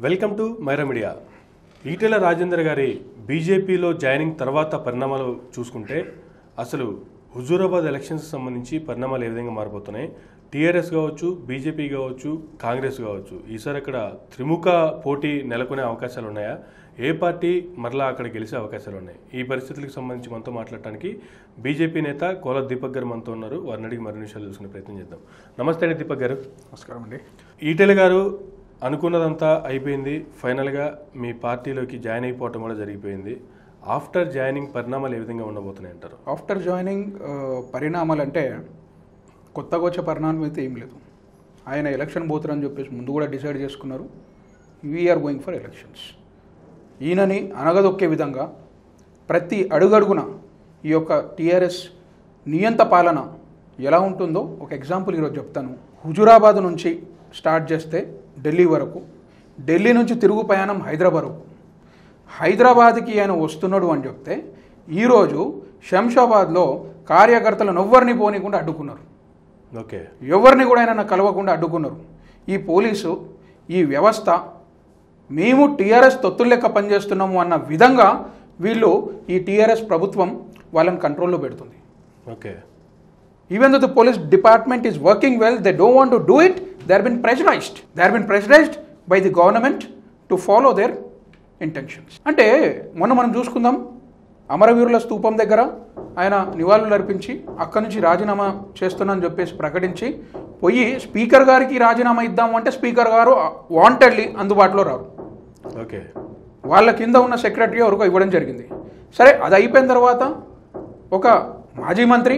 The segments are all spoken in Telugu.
Welcome to Myra media Etela Rajender గారి బీజేపీలో జాయినింగ్ తర్వాత పరిణామాలు చూసుకుంటే అసలు హుజూరాబాద్ ఎలక్షన్స్ సంబంధించి పరిణామాలు ఏ విధంగా మారిపోతున్నాయి టీఆర్ఎస్ కావచ్చు బీజేపీ కావచ్చు కాంగ్రెస్ కావచ్చు ఈసారి అక్కడ త్రిముఖ పోటీ నెలకొనే అవకాశాలు ఉన్నాయా ఏ పార్టీ మరలా అక్కడ గెలిచే అవకాశాలు ఉన్నాయి ఈ పరిస్థితులకు సంబంధించి మనతో మాట్లాడటానికి బీజేపీ నేత కోల దీపక్ గారు మనతో ఉన్నారు వారిని అడిగి మరిన్ని విషయాలు చూసుకునే ప్రయత్నం చేద్దాం నమస్తే అండి దీపక్ గారు నమస్కారం అండి ఈటెల గారు అనుకున్నదంతా అయిపోయింది ఫైనల్గా మీ పార్టీలోకి జాయిన్ అయిపోవటం కూడా జరిగిపోయింది ఆఫ్టర్ జాయినింగ్ పరిణామాలు ఏ విధంగా ఉండబోతున్నాయి అంటారు ఆఫ్టర్ జాయినింగ్ ఆ, పరిణామాలు అంటే కొత్తగా వచ్చే పరిణామం అయితే ఏం లేదు ఆయన ఎలక్షన్ పోతారని చెప్పేసి ముందు కూడా డిసైడ్ చేసుకున్నారు వీఆర్ గోయింగ్ ఫర్ ఎలక్షన్స్ ఈయనని అనగదొక్కే విధంగా ప్రతి అడుగడుగున ఈ యొక్క టీఆర్ఎస్ నియంత పాలన ఎలా ఉంటుందో ఒక ఎగ్జాంపుల్ ఈరోజు చెప్తాను హుజురాబాద్ నుంచి స్టార్ట్ చేస్తే ఢిల్లీ వరకు ఢిల్లీ నుంచి తిరుగు ప్రయాణం హైదరాబాద్ వరకు హైదరాబాద్కి ఆయన వస్తున్నాడు అని చెప్తే ఈరోజు శంషాబాద్లో కార్యకర్తలను ఎవ్వరిని పోనీకుండా అడ్డుకున్నారు ఓకే ఎవరిని కూడా ఆయన కలవకుండా అడ్డుకున్నారు ఈ పోలీసు ఈ వ్యవస్థ మేము టీఆర్ఎస్ తొత్తుల లెక్క పనిచేస్తున్నాము అన్న విధంగా వీళ్ళు ఈ టీఆర్ఎస్ ప్రభుత్వం వాళ్ళని కంట్రోల్లో పెడుతుంది okay even the police department is working well they don't want to do it they are been pressurised they are been pressurised by the government to follow their intentions అంటే మొన్న మనం చూసుకుందాం అమరవీరుల స్తూపం దగ్గర ఆయన నివాళులు అర్పించి అక్కడి నుంచి రాజీనామా చేస్తున్నానని చెప్పేసి ప్రకటించి పోయి స్పీకర్ గారికి రాజీనామా ఇద్దాము అంటే స్పీకర్ గారు వాంటెడ్లీ అందుబాటులో రారు ఓకే వాళ్ళ కింద ఉన్న సెక్రటరీ ఎవరికో ఇవ్వడం జరిగింది సరే అది అయిపోయిన తర్వాత ఒక మాజీ మంత్రి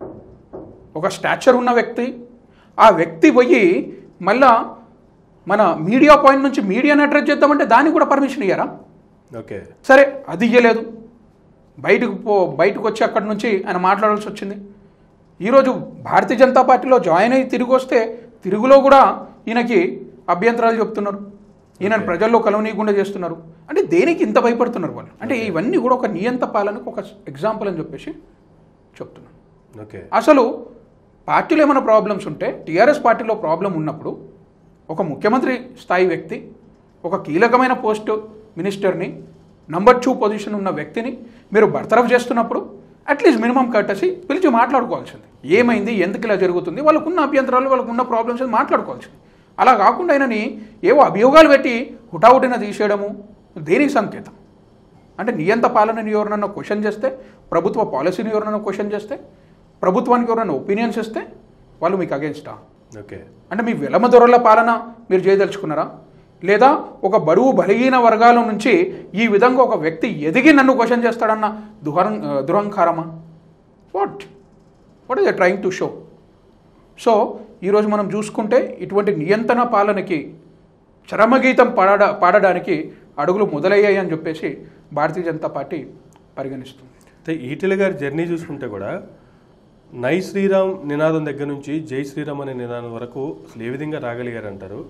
ఒక స్టాచర్ ఉన్న వ్యక్తి ఆ వ్యక్తి పోయి మళ్ళా మన మీడియా పాయింట్ నుంచి మీడియాని అడ్రస్ చేద్దామంటే దానికి కూడా పర్మిషన్ ఇయ్యారా ఓకే సరే అది ఇయ్యలేదు బయటకు పో బయటకు వచ్చి అక్కడి నుంచి ఆయన మాట్లాడాల్సి వచ్చింది ఈరోజు భారతీయ జనతా పార్టీలో జాయిన్ అయ్యి తిరిగి వస్తే తిరుగులో కూడా ఈయనకి అభ్యంతరాలు చెప్తున్నారు ఈయనను ప్రజల్లో కలవనీయకుండా చేస్తున్నారు అంటే దేనికి ఇంత భయపడుతున్నారు వాళ్ళు అంటే ఇవన్నీ కూడా ఒక నియంత పాలనకు ఒక ఎగ్జాంపుల్ అని చెప్పేసి చెప్తున్నాను ఓకే అసలు పార్టీలో ఏమైనా ప్రాబ్లమ్స్ ఉంటే టీఆర్ఎస్ పార్టీలో ప్రాబ్లం ఉన్నప్పుడు ఒక ముఖ్యమంత్రి స్థాయి వ్యక్తి ఒక కీలకమైన పోస్ట్ మినిస్టర్ని నంబర్ టూ పొజిషన్ ఉన్న వ్యక్తిని మీరు బర్తరఫ్ చేస్తున్నప్పుడు అట్లీస్ట్ మినిమం కట్టసి పిలిచి మాట్లాడుకోవాల్సింది ఏమైంది ఎందుకు ఇలా జరుగుతుంది వాళ్ళకున్న అభ్యంతరాలు వాళ్ళకున్న ప్రాబ్లమ్స్ అని మాట్లాడుకోవాల్సింది అలా కాకుండా ఆయనని ఏవో అభియోగాలు పెట్టి హుటాహుటిన తీసేయడము దేనికి సంకేతం అంటే నియంత పాలనని ఎవరినన్నా క్వశ్చన్ చేస్తే ప్రభుత్వ పాలసీని ఎవరినన్నా క్వశ్చన్ చేస్తే ప్రభుత్వానికి ఎవరైనా ఒపీనియన్స్ ఇస్తే వాళ్ళు మీకు అగేన్స్టా ఓకే అంటే మీ వెలమ దొరల పాలన మీరు చేయదలుచుకున్నారా లేదా ఒక బడువు బలహీన వర్గాల నుంచి ఈ విధంగా ఒక వ్యక్తి ఎదిగి నన్ను క్వశ్చన్ చేస్తాడన్న దుహరం దురహంకారమా what what is the trying to show so ఈరోజు మనం చూసుకుంటే ఇటువంటి నియంత్రణ పాలనకి చరమగీతం పాడ పాడడానికి అడుగులు మొదలయ్యాయి అని చెప్పేసి భారతీయ జనతా పార్టీ పరిగణిస్తుంది అయితే ఈటెల గారి జర్నీ చూసుకుంటే కూడా నై శ్రీరామ్ నినాదం దగ్గర నుంచి జై శ్రీరామ్ అనే నినాదం వరకు అసలు ఏ విధంగా రాగలిగారంటారు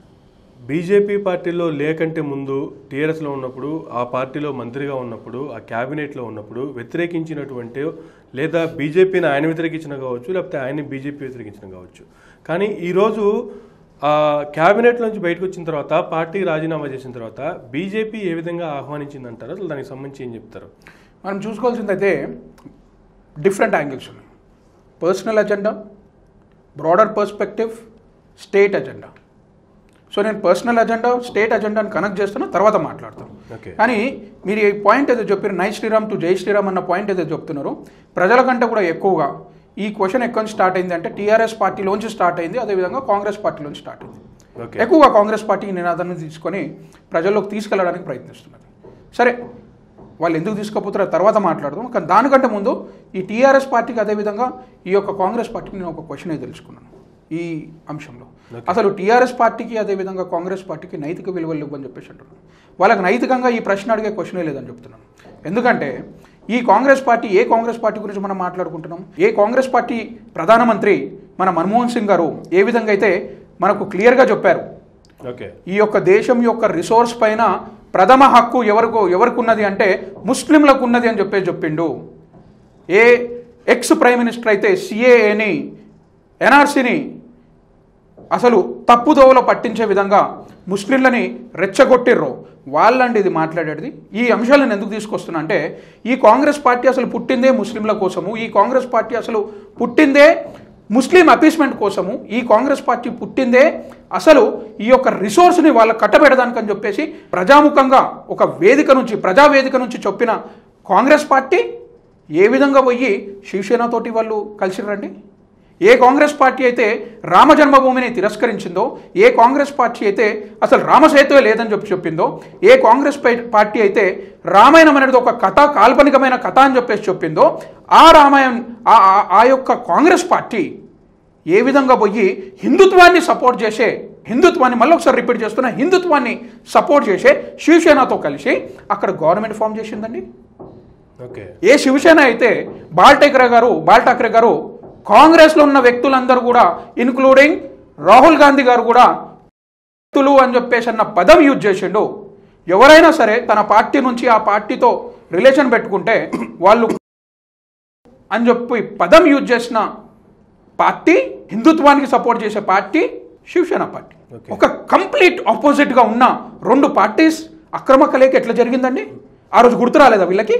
బీజేపీ పార్టీలో లేకంటే ముందు టీఆర్ఎస్లో ఉన్నప్పుడు ఆ పార్టీలో మంత్రిగా ఉన్నప్పుడు ఆ క్యాబినెట్లో ఉన్నప్పుడు వ్యతిరేకించినటువంటి లేదా బీజేపీని ఆయన వ్యతిరేకించిన కావచ్చు లేకపోతే ఆయన్ని బీజేపీ వ్యతిరేకించిన కావచ్చు కానీ ఈరోజు ఆ క్యాబినెట్ నుంచి బయటకు వచ్చిన తర్వాత పార్టీ రాజీనామా చేసిన తర్వాత బీజేపీ ఏ విధంగా ఆహ్వానించిందంటారు అసలు దానికి సంబంధించి ఏం చెప్తారు మనం చూసుకోవాల్సిందైతే డిఫరెంట్ యాంగిల్స్ ఉన్నాయి personal agenda broader perspective state agenda so నేను పర్సనల్ అజెండా స్టేట్ అజెండాని కనెక్ట్ చేస్తున్నా తర్వాత మాట్లాడతాను ఓకే కానీ మీరు ఈ పాయింట్ ఏదో చెప్పారు నై శ్రీరామ్ టు జై శ్రీరామ్ అన్న పాయింట్ ఏదో చెప్తున్నారో ప్రజల కంటే కూడా ఎక్కువగా ఈ క్వశ్చన్ ఎక్కడి నుంచి స్టార్ట్ అయింది అంటే టీఆర్ఎస్ పార్టీలోంచి స్టార్ట్ అయింది అదేవిధంగా కాంగ్రెస్ పార్టీలోంచి స్టార్ట్ అయింది ఓకే ఎక్కువగా కాంగ్రెస్ పార్టీ ఈ నినాదాన్ని తీసుకొని ప్రజల్లోకి తీసుకెళ్ళడానికి ప్రయత్నిస్తున్నది సరే వాళ్ళు ఎందుకు తీసుకుపోతారో తర్వాత మాట్లాడదాం కానీ దానికంటే ముందు ఈ టీఆర్ఎస్ పార్టీకి అదేవిధంగా ఈ యొక్క కాంగ్రెస్ పార్టీకి నేను ఒక క్వశ్చన్ తెలుసుకున్నాను ఈ అంశంలో అసలు టీఆర్ఎస్ పార్టీకి అదేవిధంగా కాంగ్రెస్ పార్టీకి నైతిక విలువలు ఇవ్వని చెప్పేసి అంటున్నాను వాళ్ళకి నైతికంగా ఈ ప్రశ్న అడిగే క్వశ్చనే లేదని చెప్తున్నాను ఎందుకంటే ఈ కాంగ్రెస్ పార్టీ ఏ కాంగ్రెస్ పార్టీ గురించి మనం మాట్లాడుకుంటున్నాం ఏ కాంగ్రెస్ పార్టీ ప్రధానమంత్రి మన మన్మోహన్ సింగ్ గారు ఏ విధంగా అయితే మనకు క్లియర్గా చెప్పారు ఓకే ఈ యొక్క దేశం యొక్క రిసోర్స్ పైన ప్రథమ హక్కు ఎవరికి ఎవరికి ఉన్నది అంటే ముస్లింలకు ఉన్నది అని చెప్పేసి చెప్పిండు ఏ ఎక్స్ ప్రైమ్ మినిస్టర్ అయితే సిఏఏని ఎన్ఆర్సీని అసలు తప్పుదోవలో పట్టించే విధంగా ముస్లింలని రెచ్చగొట్టిర్రో వాళ్ళండి ఇది మాట్లాడేది ఈ అంశాలను ఎందుకు తీసుకొస్తున్నా అంటే ఈ కాంగ్రెస్ పార్టీ అసలు పుట్టిందే ముస్లింల కోసము ఈ కాంగ్రెస్ పార్టీ అసలు పుట్టిందే ముస్లిం అపీస్మెంట్ కోసము ఈ కాంగ్రెస్ పార్టీ పుట్టిందే అసలు ఈ యొక్క రిసోర్స్ని వాళ్ళ కట్టబెడదానికని చెప్పేసి ప్రజాముఖంగా ఒక వేదిక నుంచి ప్రజా వేదిక నుంచి చెప్పిన కాంగ్రెస్ పార్టీ ఏ విధంగా పోయి శివసేనతోటి వాళ్ళు కలిసిరండి ఏ కాంగ్రెస్ పార్టీ అయితే రామ జన్మభూమిని తిరస్కరించిందో ఏ కాంగ్రెస్ పార్టీ అయితే అసలు రామసేతువే లేదని చెప్పి చెప్పిందో ఏ కాంగ్రెస్ పై- పార్టీ అయితే రామాయణం అనేది ఒక కథ కాల్పనికమైన కథ అని చెప్పేసి చెప్పిందో ఆ రామాయణం ఆ- ఆ- ఆ యొక్క కాంగ్రెస్ పార్టీ ఏ విధంగా పోయి హిందుత్వాన్ని సపోర్ట్ చేసే హిందుత్వాన్ని మళ్ళీ ఒకసారి రిపీట్ చేస్తున్నా హిందుత్వాన్ని సపోర్ట్ చేసే శివసేనతో కలిసి అక్కడ గవర్నమెంట్ ఫామ్ చేసిందండి ఓకే ఏ శివసేన అయితే బాల్ ఠాకరే గారు బాల్ ఠాకరే గారు కాంగ్రెస్లో ఉన్న వ్యక్తులందరూ కూడా ఇన్క్లూడింగ్ రాహుల్ గాంధీ గారు కూడా వ్యక్తులు అని చెప్పేసి అన్న పదం యూజ్ చేసిండు ఎవరైనా సరే తన పార్టీ నుంచి ఆ పార్టీతో రిలేషన్ పెట్టుకుంటే వాళ్ళు అని చెప్పి పదం యూజ్ చేసిన పార్టీ హిందుత్వానికి సపోర్ట్ చేసే పార్టీ శివసేన పార్టీ Okay. ఒక కంప్లీట్ ఆపోజిట్గా ఉన్న రెండు పార్టీస్ అక్రమ కలయిక ఎట్లా జరిగిందండి ఆ రోజు గుర్తు రాలేదా వీళ్ళకి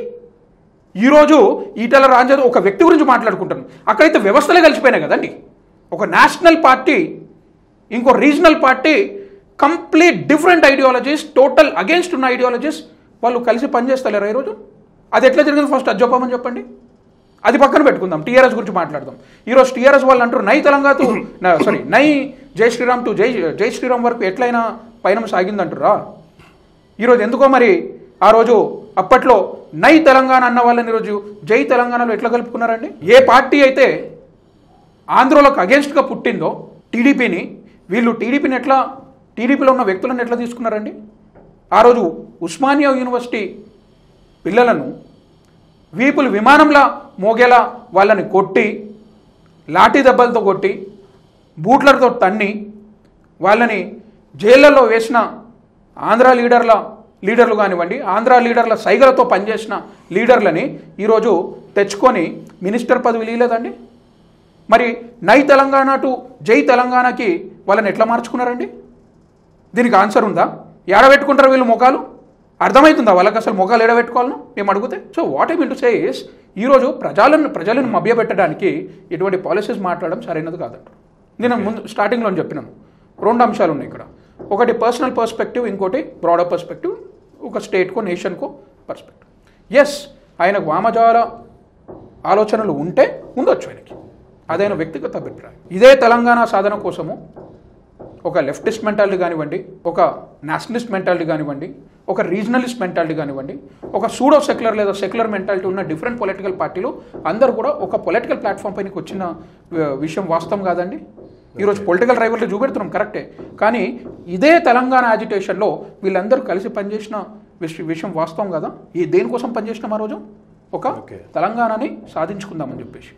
ఈరోజు ఈటల రాజేంద్ర ఒక వ్యక్తి గురించి మాట్లాడుకుంటాను అక్కడైతే వ్యవస్థలే కలిసిపోయినాయి కదండి ఒక నేషనల్ పార్టీ ఇంకో regional party complete different ideologies total against ఉన్న ఐడియాలజీస్ వాళ్ళు కలిసి పనిచేస్తలేరు ఈరోజు అది ఎట్లా జరిగింది ఫస్ట్ అది చెప్పమని చెప్పండి అది పక్కన పెట్టుకుందాం టీఆర్ఎస్ గురించి మాట్లాడదాం ఈరోజు టీఆర్ఎస్ వాళ్ళు అంటారు నై తెలంగాణ టు సారీ నై జై శ్రీరామ్ టు జై జై శ్రీరామ్ వరకు ఎట్లయినా పయనం సాగిందంటారా ఈరోజు ఎందుకో మరి ఆ రోజు అప్పట్లో నై తెలంగాణ అన్న వాళ్ళని ఈరోజు జై తెలంగాణలో ఎట్లా కలుపుకున్నారండి ఏ పార్టీ అయితే ఆంధ్రలోకి అగేన్స్ట్గా పుట్టిందో టీడీపీని వీళ్ళు టీడీపీని ఎట్లా టీడీపీలో ఉన్న వ్యక్తులను ఎట్లా తీసుకున్నారండి ఆ రోజు ఉస్మానియా యూనివర్సిటీ పిల్లలను వీపులు విమానంలా మోగేలా వాళ్ళని కొట్టి లాఠీ దెబ్బలతో కొట్టి బూట్లతో తన్ని వాళ్ళని జైళ్ళలో వేసిన ఆంధ్ర లీడర్ల లీడర్లు కానివ్వండి ఆంధ్ర లీడర్ల సైగలతో పనిచేసిన లీడర్లని ఈరోజు తెచ్చుకొని మినిస్టర్ పదవి లేదండి మరి నై తెలంగాణ టు జై తెలంగాణకి వాళ్ళని ఎట్లా మార్చుకున్నారండి దీనికి ఆన్సర్ ఉందా ఏడబెట్టుకుంటారు వీళ్ళు ముఖాలు అర్థమవుతుందా వాళ్ళకి అసలు ముఖాలు ఏడబెట్టుకోవాలను మేము అడిగితే so what I mean to say is ఈరోజు ప్రజలను ప్రజలను మభ్యపెట్టడానికి ఇటువంటి పాలసీస్ మాట్లాడడం సరైనది కాదంటారు నేను ముందు స్టార్టింగ్లో చెప్పినాను రెండు అంశాలు ఉన్నాయి ఇక్కడ ఒకటి పర్సనల్ పర్స్పెక్టివ్ ఇంకోటి బ్రాడర్ పర్స్పెక్టివ్ ఒక స్టేట్కో నేషన్కో పర్స్పెక్టివ్ ఎస్ ఆయనకు వామజాల ఆలోచనలు ఉంటే ఉండొచ్చు ఆయనకి అదైన వ్యక్తిగత అభిప్రాయం ఇదే తెలంగాణ సాధన కోసము ఒక లెఫ్టిస్ట్ మెంటాలిటీ కానివ్వండి ఒక నేషనలిస్ట్ మెంటాలిటీ కానివ్వండి ఒక రీజనలిస్ట్ మెంటాలిటీ కానివ్వండి ఒక సూడో సెక్యులర్ లేదా సెక్యులర్ మెంటాలిటీ ఉన్న డిఫరెంట్ పొలిటికల్ పార్టీలు అందరూ కూడా ఒక పొలిటికల్ ప్లాట్ఫామ్ పైనకి వచ్చిన వ- విషయం వాస్తవం కాదండి ఈరోజు పొలిటికల్ రైవల్టీ చూపెడుతున్నాం కరెక్టే కానీ ఇదే తెలంగాణ యాజిటేషన్లో వీళ్ళందరూ కలిసి పనిచేసిన విష- విషయం వాస్తవం కదా ఈ దేనికోసం పనిచేసినాం ఆ రోజు ఒక Okay. తెలంగాణని సాధించుకుందామని చెప్పేసి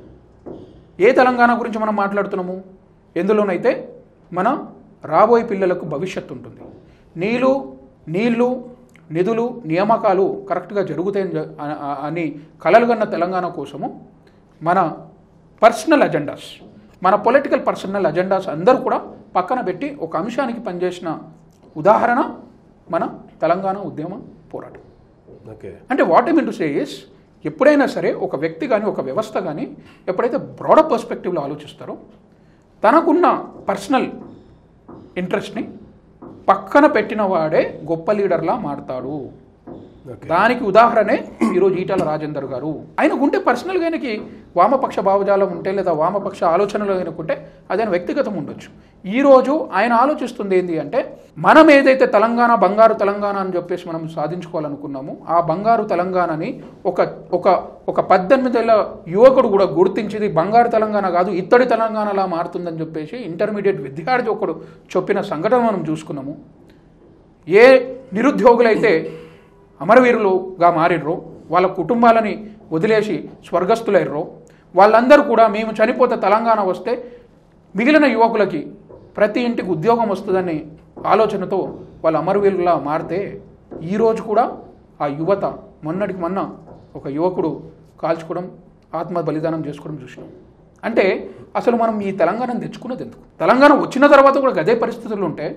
ఏ తెలంగాణ గురించి మనం మాట్లాడుతున్నాము ఎందులోనైతే మన రాబోయే పిల్లలకు భవిష్యత్తు ఉంటుంది నీళ్ళు నీళ్లు నిధులు నియామకాలు కరెక్ట్గా జరుగుతాయని జ- అ- అ- అని కలలుగన్న తెలంగాణ కోసము మన పర్సనల్ అజెండాస్ మన పొలిటికల్ పర్సనల్ అజెండాస్ అందరూ కూడా పక్కన పెట్టి ఒక అంశానికి పనిచేసిన ఉదాహరణ మన తెలంగాణ ఉద్యమ పోరాటం ఓకే అంటే what I mean to say is ఎప్పుడైనా సరే ఒక వ్యక్తి కానీ ఒక వ్యవస్థ కానీ ఎప్పుడైతే బ్రాడర్ పర్స్పెక్టివ్లో ఆలోచిస్తారో తనకున్న పర్సనల్ ఇంట్రెస్ట్ని పక్కన పెట్టిన వాడే గొప్ప లీడర్లా మారతాడు ఓకే దానికి ఉదాహరణే ఈరోజు ఈటల రాజేందర్ గారు ఆయనకు ఉంటే పర్సనల్గా ఆయనకి వామపక్ష భావజాలం ఉంటే లేదా వామపక్ష ఆలోచనలు ఆయనకుంటే అది ఆయన వ్యక్తిగతం ఉండొచ్చు ఈరోజు ఆయన ఆలోచిస్తుంది ఏంటి అంటే మనం ఏదైతే తెలంగాణ బంగారు తెలంగాణ అని చెప్పేసి మనం సాధించుకోవాలనుకున్నామో ఆ బంగారు తెలంగాణని ఒక ఒక ఒక పద్దెనిమిదేళ్ళ యువకుడు కూడా గుర్తించింది బంగారు తెలంగాణ కాదు ఇత్తడి తెలంగాణలా మారుతుందని చెప్పేసి ఇంటర్మీడియట్ విద్యార్థి ఒకడు చెప్పిన సంఘటన మనం చూసుకున్నాము ఏ నిరుద్యోగులైతే అమరవీరులుగా మారిర్రో వాళ్ళ కుటుంబాలని వదిలేసి స్వర్గస్థులయ్యారో వాళ్ళందరూ కూడా మేము చనిపోతే తెలంగాణ వస్తే మిగిలిన యువకులకి ప్రతి ఇంటికి ఉద్యోగం వస్తుందని ఆలోచనతో వాళ్ళు అమరవీరులా మారితే ఈరోజు కూడా ఆ యువత మొన్నటికి మొన్న ఒక యువకుడు కాల్చుకోవడం ఆత్మ బలిదానం చేసుకోవడం చూసినాం అంటే అసలు మనం ఈ తెలంగాణను తెచ్చుకున్నది ఎందుకు తెలంగాణ వచ్చిన తర్వాత కూడా గదే పరిస్థితులు ఉంటే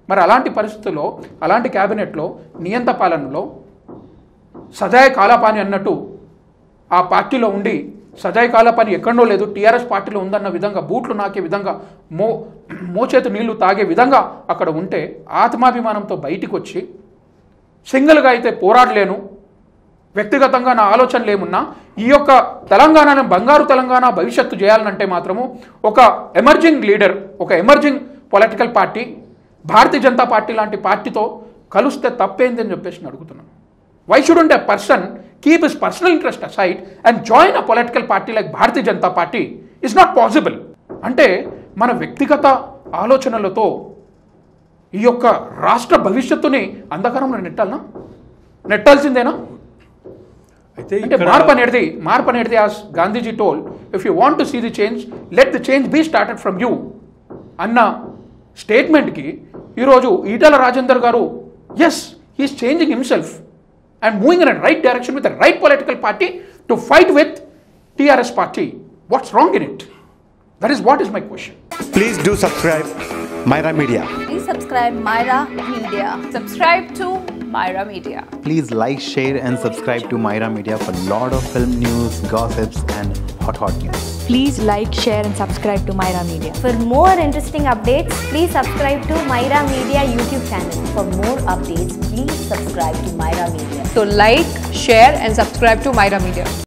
మరి అలాంటి పరిస్థితుల్లో అలాంటి క్యాబినెట్లో నియంత పాలనలో సజాయ కాలాపాని అన్నట్టు ఆ పార్టీలో ఉండి సజాయ్ కాలాపాని ఎక్కడో లేదు టీఆర్ఎస్ పార్టీలో ఉందన్న విధంగా బూట్లు నాకే విధంగా మో మోచేతు నీళ్లు తాగే విధంగా అక్కడ ఉంటే ఆత్మాభిమానంతో బయటికి వచ్చి సింగిల్గా అయితే పోరాడలేను వ్యక్తిగతంగా నా ఆలోచనలు ఏమున్నా ఈ యొక్క తెలంగాణను బంగారు తెలంగాణ భవిష్యత్తు చేయాలనంటే మాత్రము ఒక ఎమర్జింగ్ లీడర్ ఒక emerging political party Bharatiya Janata Party లాంటి పార్టీతో కలిస్తే తప్పేంది అని చెప్పేసి నేను అడుగుతున్నాను why shouldn't a person keep his personal interest aside and join a political party like Bharatiya Janata Party is not possible అంటే మన వ్యక్తిగత ఆలోచనలతో ఈ యొక్క రాష్ట్ర భవిష్యత్తుని అంధకారంలో నెట్టాలనా నెట్టాల్సిందేనా అయితే అంటే ఇక్కడ మార్పు అనేది మార్పు అనేది as Gandhiji told if you want to see the change let the change be started from you అన్న స్టేట్మెంట్కి ఈరోజు Etela Rajender garu as he's changing himself and moving in right direction with right political party to fight with TRS party what's wrong in it that is what is my question Please do subscribe Myra Media. Please subscribe Myra Media. Subscribe to Myra Media. Please like, share, and subscribe to Myra Media for lot of film news, gossips, and hot hot news. Please like, share, and subscribe to Myra Media. For more interesting updates, please subscribe to Myra Media YouTube channel. For more updates, please subscribe to Myra Media. So like, share and subscribe to Myra Media.